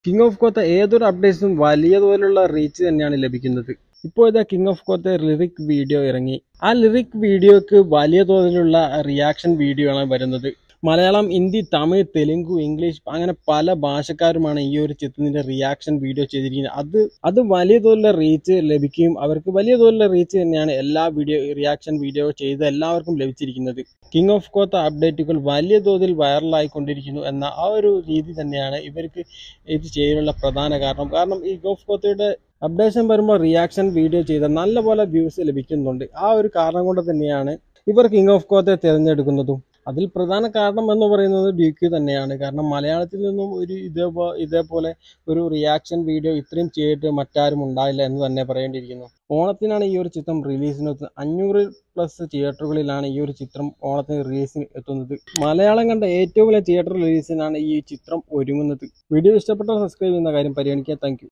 king of Kotha ഏതൊരു അപ്ഡേറ്റ്സും വലിയ തോതിലുള്ള റീച്ച് തന്നെയാണ് ലഭിക്കുന്നത് ഇപ്പോൾ ഇതാ king of Kotha lyric video ഇറങ്ങി ആ ലിറിക് വീഡിയോക്ക് വലിയ തോതിലുള്ള റിയാക്ഷൻ വീഡിയോ ആണ് വരുന്നത് മലയാളം ഹിന്ദി തമിഴ് തെലുങ്ക് ഇംഗ്ലീഷ് അങ്ങനെ പല ഭാഷക്കാരുമാണ് ഈ ഒരു ചിത്രത്തിന്റെ റിയാക്ഷൻ വീഡിയോ ചെയ്തിരിക്കുന്നത് അത് അത് വലിയ തോതിലുള്ള റീച്ച് ലഭിക്കുകയും അവർക്ക് വലിയ തോതിലുള്ള റീച്ച് തന്നെയാണ് എല്ലാ വീഡിയോ റിയാക്ഷൻ വീഡിയോ ചെയ്ത എല്ലാവർക്കും ലഭിച്ചിരിക്കുന്നത് കിങ് ഓഫ് കോത്ത അപ്ഡേറ്റുകൾ വലിയ തോതിൽ വൈറലായിക്കൊണ്ടിരിക്കുന്നു എന്ന ആ ഒരു രീതി തന്നെയാണ് ഇവർക്ക് ഇത് ചെയ്യാനുള്ള പ്രധാന കാരണം കാരണം ഈ കിങ് ഓഫ് കോത്തയുടെ അപ്ഡേഷൻ വരുമ്പോൾ റിയാക്ഷൻ വീഡിയോ ചെയ്ത നല്ലപോലെ വ്യൂസ് ലഭിക്കുന്നുണ്ട് ആ ഒരു കാരണം കൊണ്ട് തന്നെയാണ് ഇവർ കിങ് ഓഫ് കോത്തയെ തിരഞ്ഞെടുക്കുന്നതും അതിൽ പ്രധാന കാരണം എന്ന് പറയുന്നത് ഡി ക്യു തന്നെയാണ് കാരണം മലയാളത്തിൽ നിന്നും ഒരു ഇതേപോ ഇതേപോലെ ഒരു റിയാക്ഷൻ വീഡിയോ ഇത്രയും ചെയ്തിട്ട് മറ്റാരും ഉണ്ടായില്ല എന്ന് തന്നെ പറയേണ്ടിയിരിക്കുന്നു ഓണത്തിനാണ് ഈ ഒരു ചിത്രം റിലീസിന് എത്തുന്നത് അഞ്ഞൂറ് പ്ലസ് തിയേറ്ററുകളിലാണ് ഈ ഒരു ചിത്രം ഓണത്തിന് റിലീസിന് എത്തുന്നത് മലയാളം കണ്ട ഏറ്റവും വലിയ തിയേറ്റർ റിലീസിനാണ് ഈ ചിത്രം ഒരുങ്ങുന്നത് വീഡിയോ ഇഷ്ടപ്പെട്ടാൽ സബ്സ്ക്രൈബ് ചെയ്യുന്ന കാര്യം പരിഗണിക്കുക താങ്ക്